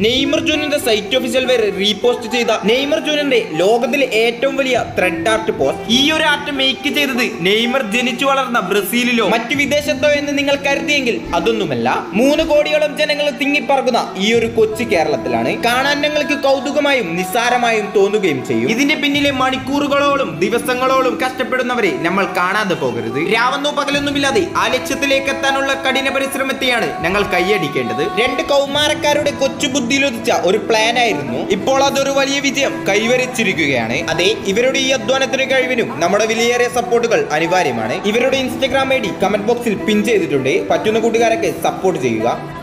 Neymar ജൂനിയറിന്റെ site official വരെ repost ചെയ്ത നെയ്മർ ജൂനിയറിന്റെ ലോകത്തിലെ ഏറ്റവും വലിയ ത്രെഡ് ആർട്ട് പോസ്റ്റ് ഈ ഒരു ആർട്ട് മേക്ക് ചെയ്തത് നെയ്മർ ജനിച്ചു വളർന്ന ബ്രസീലിലോ മറ്റു വിദേശത്തോ എന്ന് നിങ്ങൾ കരുതിയെങ്കിൽ അതൊന്നുമല്ല മൂന്ന് കോടിയോളം ജനങ്ങൾ തിങ്ങിപ്പറക്കുന്ന ഈ ഒരു കൊച്ചു കേരളത്തിലാണ് കാണാൻ ഞങ്ങൾക്ക് കൗതുകമായും നിസ്സാരമായും തോന്നുകയും ചെയ്യും ഇതിന്റെ പിന്നിലെ മണിക്കൂറുകളോളം ദിവസങ്ങളോളം കഷ്ടപ്പെടുന്നവരെ നമ്മൾ കാണാതെ പോകരുത് രാവെന്നോ പകലൊന്നുമില്ലാതെ ആ ലക്ഷ്യത്തിലേക്ക് എത്താനുള്ള കഠിന പരിശ്രമത്തെയാണ് ഞങ്ങൾ കൈയടിക്കേണ്ടത് രണ്ട് കൗമാരക്കാരുടെ കൊച്ചു ബുദ്ധിയിലൊതിച്ച ഒരു പ്ലാൻ ആയിരുന്നു ഇപ്പോൾ അതൊരു വലിയ വിജയം കൈവരിച്ചിരിക്കുകയാണ് അതെ ഇവരുടെ ഈ അധ്വാനത്തിന് കഴിവിനും നമ്മുടെ വിലയേറിയ സപ്പോർട്ടുകൾ അനിവാര്യമാണ് ഇവരുടെ ഇൻസ്റ്റഗ്രാം ഐ ഡി കമന്റ് ബോക്സിൽ പിൻ ചെയ്തിട്ടുണ്ട് പറ്റുന്ന കൂട്ടുകാരൊക്കെ സപ്പോർട്ട് ചെയ്യുക